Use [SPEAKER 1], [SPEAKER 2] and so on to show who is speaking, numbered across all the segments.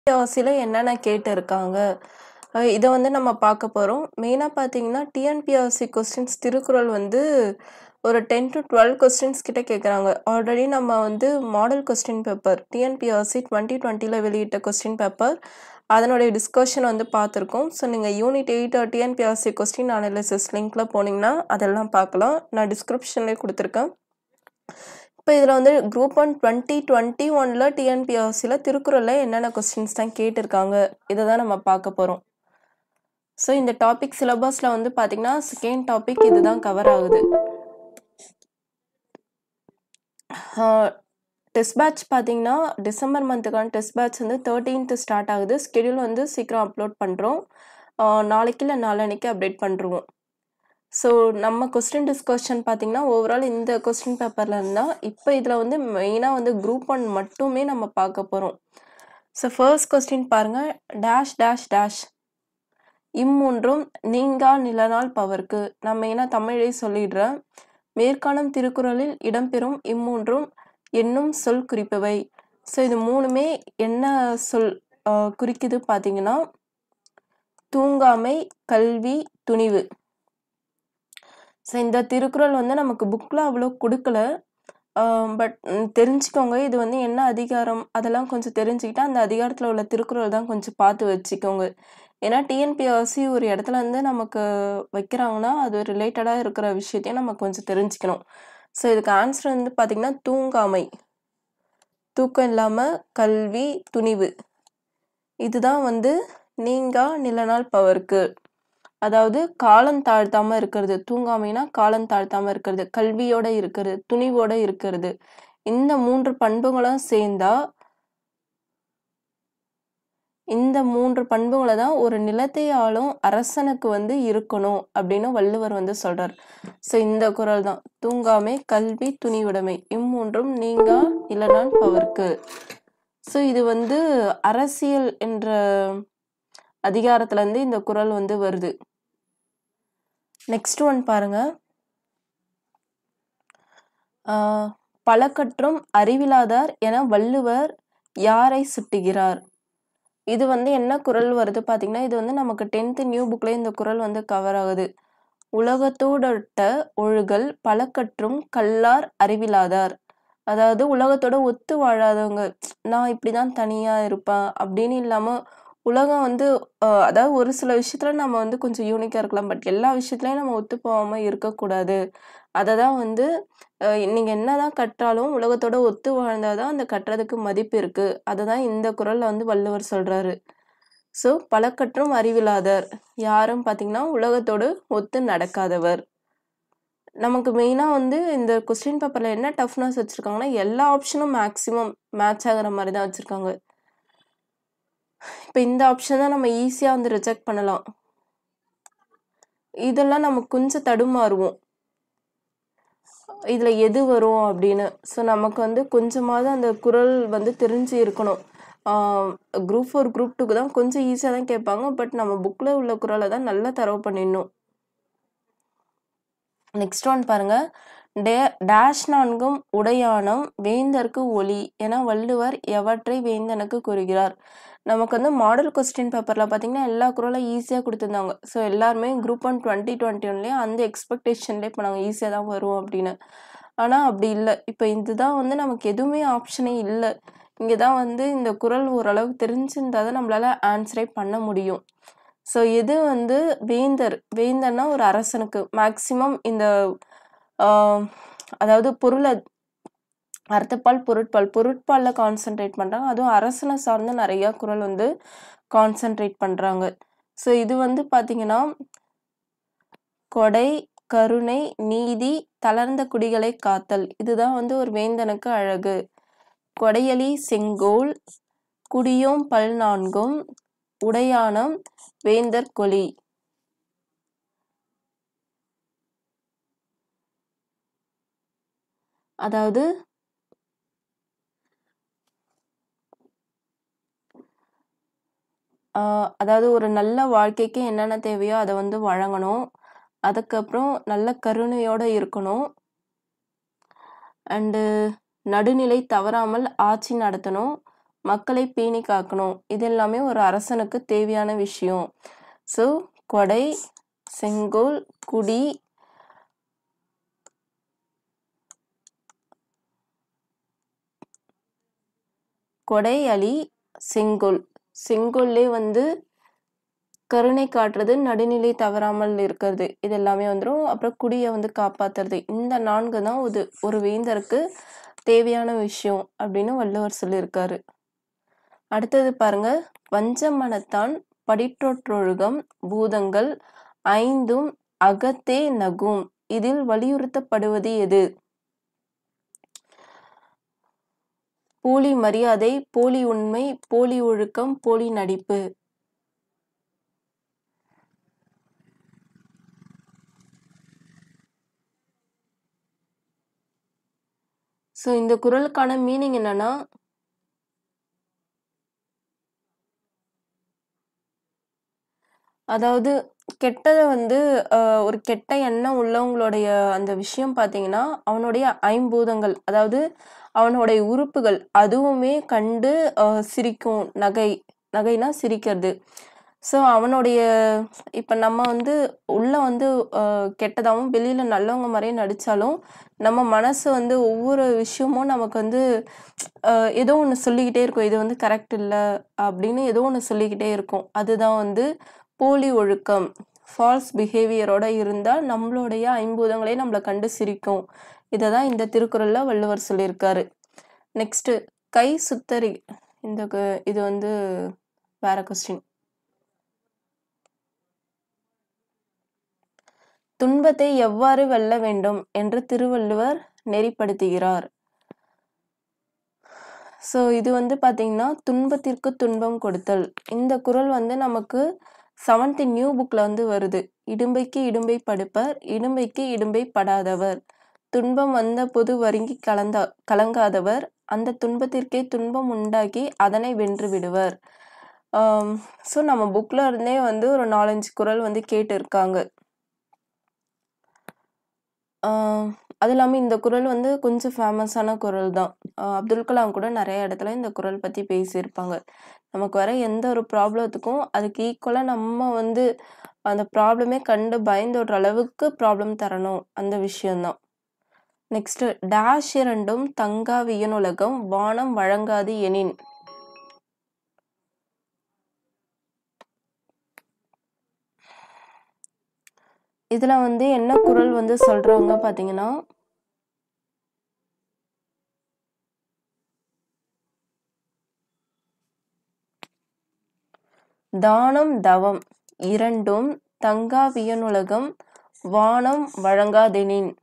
[SPEAKER 1] டிஎன்பிஎஸ்சில என்னென்ன கேட்டிருக்காங்க? அ இத வந்து நம்ம பார்க்க போறோம். மெயினா பார்த்தீங்கன்னா, டிஎன்பிஎஸ்சி கொஸ்டின்ஸ் திருக்குறள் வந்து ஒரு 10-12 கொஸ்டின்ஸ் கிட்ட கேட்குறாங்க. ஆல்ரெடி நம்ம வந்து மாடல் கொஸ்டின் பேப்பர் டிஎன்பிஎஸ்சி 2020ல வெளியிட்ட கொஸ்டின் பேப்பர், அதனுடைய டிஸ்கஷன் வந்து பார்த்துருக்கோம். ஸோ நீங்க யூனிட் 8 டிஎன்பிஎஸ்சி கொஸ்டின் அனாலிசிஸ் லிங்க்ல போனீங்கன்னா, அதெல்லாம் பார்க்கலாம். நான் டிஸ்கிரிப்ஷன்லயே குடுத்துருக்கேன். இப்ப இதுல வந்து குரூப் 1 2021ல டிஎன்பிஎஸ்சில திருக்குறள்ல என்னென்ன கொஸ்டின்ஸ் தான் கேட்டிருக்காங்க, இத தான் நம்ம பார்க்க போறோம். ஸோ இந்த டாபிக் சிலபஸ்ல வந்து பார்த்தீங்கன்னா, செகண்ட் டாபிக் இதுதான் கவர் ஆகுது. ஆ டெஸ்ட் பேட்ச் பார்த்தீங்கன்னா, டிசம்பர் மந்த்துக்கான டெஸ்ட் பேட்ச் வந்து 13த் ஸ்டார்ட் ஆகுது. ஸ்கெட்யூல் வந்து சீக்கிரம் அப்லோட் பண்றோம். ஆ நாளைக்கு இல்ல நாளான்னைக்கு அப்டேட் பண்ருவோம். ஸோ நம்ம கொஸ்டின் டிஸ்கஷன் பார்த்தீங்கன்னா, ஓவரால் இந்த கொஸ்டின் பேப்பர்ல இருந்து தான். இப்ப இதுல வந்து மெயினா வந்து குரூப் 1 மட்டுமே நம்ம பார்க்க போறோம். ஸோ ஃபர்ஸ்ட் கொஸ்டின் பாருங்க. டேஷ் டேஷ் டேஷ் இம்மூன்றும் நீங்கா நிலநாள் பவர்க்கு. நான் மெயினா தமிழ்லயே சொல்லிடுறேன். மேற்காணும் திருக்குறளில் இடம்பெறும் இம்மூன்றும் என்னும் சொல் குறிப்பவை. ஸோ இது 3மே என்ன சொல் அ குறிக்குது பார்த்தீங்கன்னா, தூங்காமை, கல்வி, துணிவு. ஸோ இந்த திருக்குறள் வந்து நமக்கு புக்ல அவ்வளோ குடுக்கல. ஆ பட் தெரிஞ்சுக்கோங்க. இது வந்து என்ன அதிகாரம், அதெல்லாம் கொஞ்சம் தெரிஞ்சுக்கிட்டா, அந்த அதிகாரத்துல உள்ள திருக்குறள் தான் கொஞ்சம் பார்த்து வச்சுக்கோங்க. ஏன்னா டிஎன்பிஎஸ்சி ஒரு இடத்துல இருந்து நமக்கு வைக்கிறாங்கன்னா, அது ரிலேட்டடா இருக்கிற விஷயத்தையும் நம்ம கொஞ்சம் தெரிஞ்சுக்கணும். ஸோ இதுக்கு ஆன்சர் வந்து பார்த்தீங்கன்னா, தூங்காமை. தூக்கம் இல்லாம கல்வி, துணிவு. இதுதான் வந்து நீங்கா நிலநாள் பவர்க்கு. அதாவது காலம் தாழ்த்தாம இருக்கிறது. தூங்காமைனா காலம் தாழ்த்தாம இருக்கிறது. கல்வியோட இருக்கிறது. துணிவோட இருக்கிறது. இந்த 3 பண்புகளும் சேர்ந்தா இந்த 3 பண்புகள தான் ஒரு நிலத்தை ஆளும் அரசனுக்கு வந்து இருக்கணும் அப்படின்னு வள்ளுவர் வந்து சொல்றார். ஸோ இந்த குறள் தான். தூங்காமை, கல்வி, துணிவுடைமை இம்மூன்றும் நீங்கா நிலநாள் பவர்க்கு. ஸோ இது வந்து அரசியல் என்ற அதிகாரத்துல இருந்து இந்த குறள் வந்து வருது. நெக்ஸ்ட் ஒன் பாருங்க. ஆ பல கற்றும் அறிவிலாதார் என வள்ளுவர் யாரை சுட்டுகிறார்? இது வந்து என்ன குறள் வருது பார்த்தீங்கன்னா, இது வந்து நமக்கு 10த் நியூ புக்லயே இந்த குறள் வந்து கவர் ஆகுது. உலகத்தோடொட்ட ஒழுகல் பல கற்றும் கல்லார் அறிவிலாதார். அதாவது உலகத்தோட ஒத்து வாழாதவங்க. நான் இப்படிதான் தனியா இருப்பேன் அப்படின்னு இல்லாம, உலகம் வந்து அ அதாவது ஒரு சில விஷயத்துல நம்ம வந்து கொஞ்சம் யூனிக்கா இருக்கலாம். பட் எல்லா விஷயத்துலயும் நம்ம ஒத்து போகாம இருக்கக்கூடாது. அத தான் வந்து அ நீங்க என்னதான் கற்றாலும் உலகத்தோட ஒத்து வாழ்ந்தா தான் அந்த கற்றதுக்கு மதிப்பு இருக்கு. அததான் இந்த குறள்ல வந்து வள்ளுவர் சொல்றாரு. ஸோ பல கற்றும் அறிவிலாதார். யாருன்னு பார்த்தீங்கன்னா, உலகத்தோடு ஒத்து நடக்காதவர். நமக்கு மெயினா வந்து இந்த கொஸ்டின் பேப்பர்ல என்ன டஃப்னஸ் வச்சிருக்காங்கன்னா, எல்லா ஆப்ஷனும் மேக்ஸிமம் மேட்ச் ஆகுற மாரி தான் வச்சிருக்காங்க. இப்ப இந்த ஆப்ஷன் தான் நம்ம ஈஸியா வந்து ரிஜெக்ட் பண்ணலாம். இதெல்லாம் நம்ம கொஞ்சம் தடுமாறுவோம். இதுல எது வரும் அப்படின்னு. ஸோ நமக்கு வந்து கொஞ்சமாவது அந்த குறள் வந்து தெரிஞ்சு இருக்கணும். ஆ குரூப் 4, குரூப் 2க்கு தான் கொஞ்சம் ஈஸியா தான் கேட்பாங்க. பட் நம்ம புக்ல உள்ள குறள தான் நல்லா தரவு பண்ணிடணும். நெக்ஸ்ட் ஒன் பாருங்க. டே டேஷ் நான்கும் உடையானம் வேந்தர்க்கு ஒளி என வள்ளுவர் எவற்றை வேந்தனுக்கு கூறுகிறார்? நமக்கு வந்து மாடல் கொஸ்டின் பேப்பர்ல பார்த்தீங்கன்னா, எல்லா குறளும் ஈஸியா குடுத்திருந்தாங்க. ஸோ எல்லாருமே குரூப் 1 2021லயே அந்த எக்ஸ்பெக்டேஷன்லயே போனாங்க. ஈஸியா தான் வரும் அப்படின்னு. ஆனா அப்படி இல்ல. இப்ப இதுதான் வந்து நமக்கு எதுவுமே ஆப்ஷனே இல்ல. இங்க தான் வந்து இந்த குறள் ஓரளவுக்கு தெரிஞ்சிருந்தா தான் நம்மளால ஆன்ஸரே பண்ண முடியும். ஸோ எது வந்து வேந்தர் வேந்தர்னா ஒரு அரசனுக்கு மேக்ஸிமம் இந்த ஆ அதாவது பொருள அறத்துப்பால், பொருட்பால். பொருட்பால்ல கான்சன்ட்ரேட் பண்றாங்க. அதுவும் அரசன சார்ந்து நெறைய குறள் வந்து கான்சன்ட்ரேட் பண்றாங்க. ஸோ இது வந்து பார்த்தீங்கன்னா, கொடை, கருணை, நீதி, தளர்ந்த குடிகளைக் காத்தல். இதுதான் வந்து ஒரு வேந்தனுக்கு அழகு. கொடையலி செங்கோல், குடியோம் பல்நான்கும், உடையானம் வேந்தர்க் கொளி. அதாவது ஆ அதாவது ஒரு நல்ல வாழ்க்கைக்கு என்னென்ன தேவையோ அத வந்து வழங்கணும். அதுக்கப்புறம் நல்ல கருணையோட இருக்கணும். அண்டு நடுநிலை தவறாமல் ஆட்சி நடத்தணும். மக்களை பேணி காக்கணும் இது எல்லாமே ஒரு அரசனுக்கு தேவையான விஷயம் ஸோ கொடை செங்கோல் குடி கொடை அலி செங்கோல் செங்கோல்லே வந்து கருணை காட்டுறது நடுநிலை தவறாமல் இருக்கிறது இது எல்லாமே வந்துடும் அப்புறம் குடியை வந்து காப்பாத்துறது இந்த நான்கு தான் ஒரு ஒரு வேந்தருக்கு தேவையான விஷயம் அப்படின்னு வள்ளுவர் சொல்லியிருக்காரு அடுத்தது பாருங்க வஞ்ச மனத்தான் படிற்றொற்றொழுகம் பூதங்கள் ஐந்தும் அகத்தே நகும் இதில் வலியுறுத்தப்படுவது எது போலி மரியாதை போலி உண்மை போலி ஒழுக்கம் போலி நடிப்பு ஸோ இந்த குறளுக்கான மீனிங் என்னன்னா அதாவது கெட்டதை வந்து அஹ், ஒரு கெட்ட எண்ணம் உள்ளவங்களுடைய அந்த விஷயம் பார்த்தீங்கன்னா அவனுடைய ஐம்பூதங்கள் அதாவது அவனுடைய உறுப்புகள் அதுவுமே கண்டு அஹ், சிரிக்கும் நகை நகைனா சிரிக்கிறது ஸோ அவனுடைய இப்போ நம்ம வந்து உள்ள வந்து அஹ், கெட்டதாகவும் வெளியில நல்லவங்க மாதிரியே நடிச்சாலும் நம்ம மனசு வந்து ஒவ்வொரு விஷயமும் நமக்கு வந்து அஹ், ஏதோ ஒன்று சொல்லிக்கிட்டே இருக்கும் இது வந்து கரெக்ட் இல்லை அப்படின்னு ஏதோ ஒன்று சொல்லிக்கிட்டே இருக்கும் அதுதான் வந்து போலி ஒழுக்கம் ஃபால்ஸ் பிஹேவியரோட இருந்தால் நம்மளுடைய ஐம்பூதங்களே நம்மளை கண்டு சிரிக்கும் இதை தான் இந்த திருக்குறளில் வள்ளுவர் சொல்லியிருக்காரு நெக்ஸ்ட்டு கை சுத்தரி இந்த கு- இது வந்து வேற கொஸ்டின் துன்பத்தை எவ்வாறு வெல்ல வேண்டும் என்று திருவள்ளுவர் நெறிப்படுத்துகிறார் ஸோ இது வந்து பார்த்தீங்கன்னா துன்பத்திற்கு துன்பம் கொடுத்தல் இந்த குறள் வந்து நமக்கு செவன்த் நியூ புக்கில் வந்து வருது இடும்பைக்கு இடும்பை படுப்பர் இடும்பைக்கு இடும்பை படாதவர் துன்பம் வந்த பொது வருங்கி கலந்த கலங்காதவர் அந்த துன்பத்திற்கே துன்பம் உண்டாக்கி அதனை வென்று விடுவர் ஸோ நம்ம புக்கில் இருந்தே வந்து ஒரு நாலஞ்சு குறள் வந்து கேட்டு இருக்காங்க ஆஹ் அது இல்லாமல் இந்த குறள் வந்து கொஞ்சம் ஃபேமஸான குறள் தான் ஆஹ் அப்துல் கலாம் கூட நிறைய இடத்துல இந்த குறள் பற்றி பேசியிருப்பாங்க நமக்கு வர எந்த ஒரு ப்ராப்ளத்துக்கும் அதுக்கு ஈக்குவலாக நம்ம வந்து அந்த ப்ராப்ளமே கண்டு பயந்தோடுற அளவுக்கு ப்ராப்ளம் தரணும் அந்த விஷயம்தான் நெக்ஸ்ட் டேஷ் இரண்டும் தங்கா வியனுலகம் வானம் வழங்காது எனின் இதுல வந்து என்ன குறள் வந்து சொல்றாங்க பாத்தீங்கன்னா தானம் தவம் இரண்டும் தங்கா வியனுலகம் வானம் வழங்காதெனின்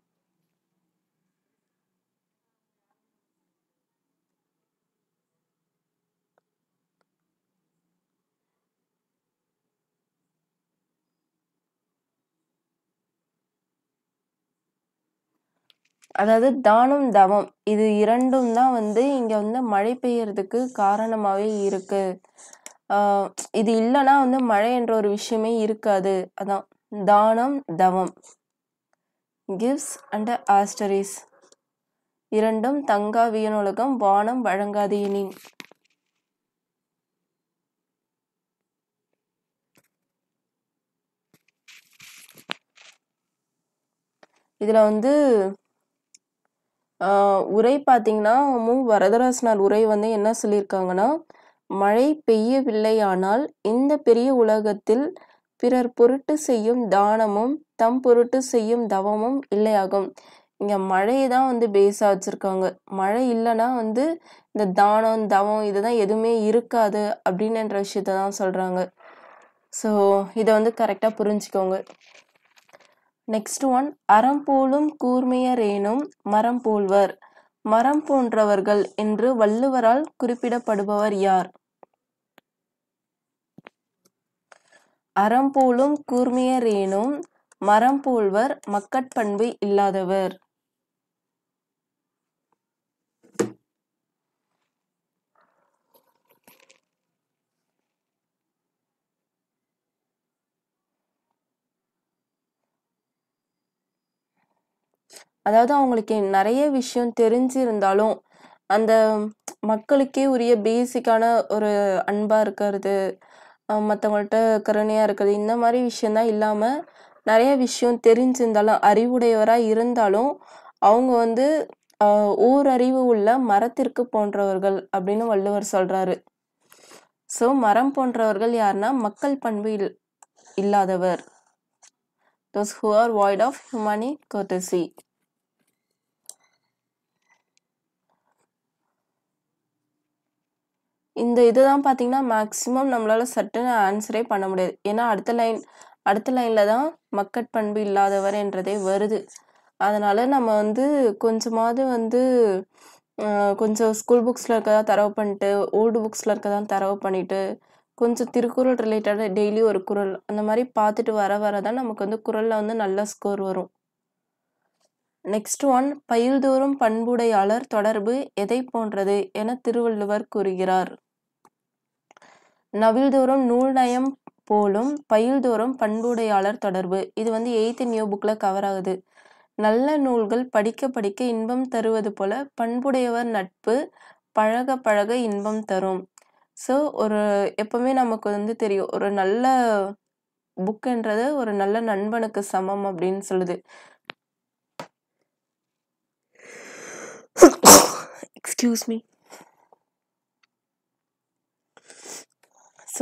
[SPEAKER 1] அதாவது தானம் தவம் இது இரண்டும் தான் வந்து இங்க வந்து மழை பெய்யறதுக்கு காரணமாவே இருக்கு ஆஹ் இது இல்லைன்னா வந்து மழை என்ற ஒரு விஷயமே இருக்காது அதான் தானம் தவம் கிவ்ஸ் அண்ட் ஆஸ்டரிஸ் இரண்டும் தங்கா வியனுலகம் வானம் வழங்காது எனின் இதுல வந்து ஆஹ் உரை பார்த்தீங்கன்னா மு வரதராசனார் உரை வந்து என்ன சொல்லியிருக்காங்கன்னா மழை பெய்யவில்லையானால் இந்த பெரிய உலகத்தில் பிறர் பொருட்டு செய்யும் தானமும் தம் பொருட்டு செய்யும் தவமும் இல்லையாகும் இங்க மழையை தான் வந்து பேஸா வச்சிருக்காங்க மழை இல்லைன்னா வந்து இந்த தானம் தவம் இதுதான் எதுவுமே இருக்காது அப்படின்ற விஷயத்த தான் சொல்றாங்க ஸோ இதை வந்து கரெக்டாக புரிஞ்சுக்கோங்க நெக்ஸ்ட் ஒன் அறம் போலும் கூர்மையரேனும் மரம் போல்வர் மரம் போன்றவர்கள் என்று வள்ளுவரால் குறிப்பிடப்படுபவர் யார் அறம் போலும் கூர்மையரேனும் மரம் போல்வர் மக்கட்பண்பு இல்லாதவர் அதாவது அவங்களுக்கு நிறைய விஷயம் தெரிஞ்சிருந்தாலும் அந்த மக்களுக்கே உரிய பேசிக்கான ஒரு அன்பா இருக்கிறது, அ மத்தவங்கள்ட்ட கருணையா இருக்கிறது, இந்த மாரி விஷயம் தான் இல்லாம, நெறைய விஷயம் தெரிஞ்சிருந்தாலும், அறிவுடையவரா இருந்தாலும், அவங்க வந்து அ ஓரறிவு உள்ள மரத்திற்கு போன்றவர்கள் அப்படின்னு வள்ளுவர் சொல்றாரு. ஸோ மரம் போன்றவர்கள் யாருன்னா, மக்கள் பண்பு இல் இல்லாதவர். Those who are void of humane courtesy. இந்த இதுதான் பார்த்தீங்கன்னா, மேக்ஸிமம் நம்மளால சட்டுன்னு ஆன்ஸரே பண்ண முடியாது. ஏன்னா அடுத்த லைன் அடுத்த லைன்ல தான் மக்கட் பண்பு இல்லாதவர் என்றதே வருது. அதனால நம்ம வந்து கொஞ்சமாவது வந்து அ கொஞ்சம் ஸ்கூல் புக்ஸ்ல இருக்கதா தரவு பண்ணிட்டு, ஓல்டு புக்ஸ்ல இருக்கதான் தரவு பண்ணிட்டு, கொஞ்சம் திருக்குறள் ரிலேட்டடா டெய்லி ஒரு குறள் அந்த மாரி பார்த்துட்டு வர வர தான் நமக்கு வந்து குறள்ல வந்து நல்ல ஸ்கோர் வரும். நெக்ஸ்ட் ஒன் "பயில்தோறும் பண்புடையாளர் தொடர்பு எதைப் போன்றது?" என திருவள்ளுவர் கூறுகிறார். "நவில்தோறும் நூல் நயம் போலும் பயில்தோறும் பண்புடையாளர் தொடர்பு" இது வந்து 8த் நியூ புக்ல கவர் ஆகுது. நல்ல நூல்கள் படிக்க படிக்க இன்பம் தருவது போல, பண்புடையவர் நட்பு பழக பழக இன்பம் தரும். ஸோ ஒரு எப்பவுமே நமக்கு வந்து தெரியும். ஒரு நல்ல புக்ன்றது ஒரு நல்ல நண்பனுக்கு சமம் அப்படின்னு சொல்லுது. Excuse me. So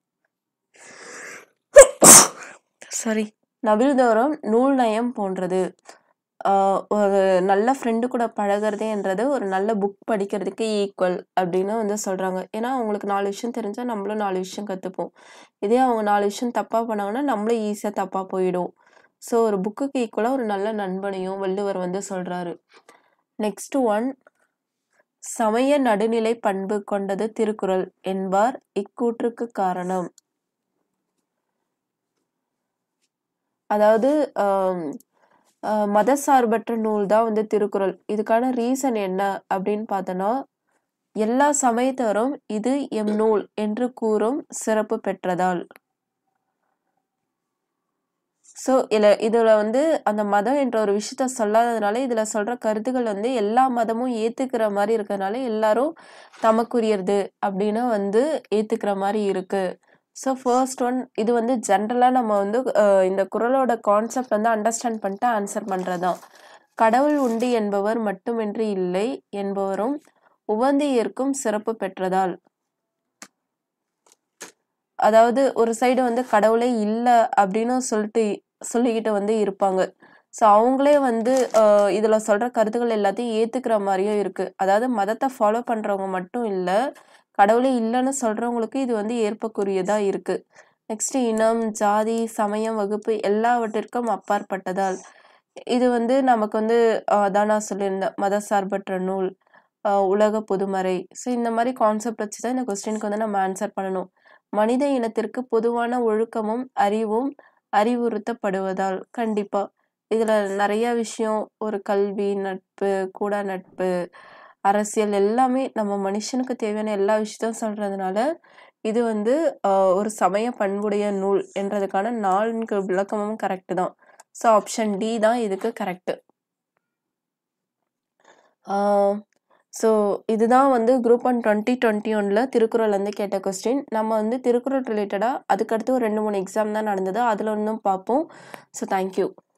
[SPEAKER 1] sorry. "நவில்தோறும் நூல் நயம் போன்றது." அ ஒரு நல்ல ஃப்ரெண்டு கூட பழகுறதுன்றது ஒரு நல்ல புக் படிக்கிறதுக்கு ஈக்குவல் அப்படின்னு வந்து சொல்றாங்க. ஏன்னா, அவங்களுக்கு 4 விஷயம் தெரிஞ்சா நம்மளும் 4 விஷயம் கத்துப்போம். இதே அவங்க 4 விஷயம் தப்பா பண்ணாங்கன்னா, நம்மளும் ஈஸியா தப்பா போயிடும். ஸோ ஒரு புக்குக்கு ஈக்குவலா ஒரு நல்ல நண்பனையும் வள்ளுவர் வந்து சொல்றாரு. நெக்ஸ்ட் ஒன் "சமய நடுநிலை பண்பு கொண்டது திருக்குறள்" என்பார் இக்கூற்றுக்கு காரணம். அதாவது அ அ மதசார்பற்ற நூல் தான் வந்து திருக்குறள். இதுக்கான ரீசன் என்ன அப்படின்னு பார்த்தோன்னா, எல்லா சமயத்தவரும் "இது எம் நூல்" என்று கூறும் சிறப்பு பெற்றதால். ஸோ இல இதுல வந்து அந்த மதம் என்ற ஒரு விஷயத்த சொல்லாததுனால, இதுல சொல்ற கருத்துக்கள் வந்து எல்லா மதமும் ஏத்துக்கிற மாரி இருக்கிறதுனால, எல்லாரும் தமக்குரியது அப்படின்னு வந்து ஏத்துக்கிற மாரி இருக்கு. ஸோ ஃபர்ஸ்ட் ஒன் இது வந்து ஜென்ரலா நம்ம வந்து அ இந்த குறளோட கான்செப்ட் வந்து அண்டர்ஸ்டாண்ட் பண்ணிட்டு ஆன்ஸர் பண்றது தான். "கடவுள் உண்டு என்பவர் மட்டுமின்றி இல்லை என்பவரும் உவந்து ஏற்கும் சிறப்பு பெற்றதால்." அதாவது ஒரு சைடு வந்து கடவுளே இல்ல அப்படின்னு சொல்லிட்டு சொல்லிக்கிட்டு வந்து இருப்பாங்க. ஸோ அவங்களே வந்து அ இதுல சொல்ற கருத்துக்கள் எல்லாத்தையும் ஏத்துக்கிற மாரியும் இருக்கு. அதாவது மதத்த ஃபாலோ பண்றவங்க மட்டும் இல்ல, கடவுளே இல்லன்னு சொல்றவங்களுக்கு இது வந்து ஏற்புக்குரியதா இருக்கு. நெக்ஸ்ட் "இனம், ஜாதி, சமயம், வகுப்பு எல்லாவற்றிற்கும் அப்பாற்பட்டதால்." இது வந்து நமக்கு வந்து அ அதான் நான் சொல்லியிருந்தேன். மதசார்பற்ற நூல், அ உலக பொதுமறை. ஸோ இந்த மாரி கான்செப்ட் வச்சு தான் இந்த கொஸ்டினுக்கு வந்து நம்ம ஆன்ஸர் பண்ணணும். "மனித இனத்திற்கு பொதுவான ஒழுக்கமும், அறிவும் அறிவுறுத்தப்படுவதால்." கண்டிப்பா. இதுல நெறைய விஷயம் ஒரு கல்வி, நட்பு, கூட நட்பு, அரசியல் எல்லாமே நம்ம மனுஷனுக்கு தேவையான எல்லா விஷயத்தையும் சொல்றதுனால, இது வந்து அ ஒரு சமய பண்புடைய நூல் என்றதுக்கான 4 விளக்கமும் கரெக்ட் தான். ஸோ ஆப்ஷன் டி தான் இதுக்கு கரெக்ட். ஆ ஸோ இதுதான் வந்து குரூப் ஒன் 2021ல திருக்குறள்லருந்து கேட்ட கொஸ்டின். நம்ம வந்து திருக்குறள் ரிலேட்டடா அதுக்கடுத்து ஒரு 2, 3 எக்ஸாம் தான் நடந்தது. அதுல இன்னும் பார்ப்போம். So thank you.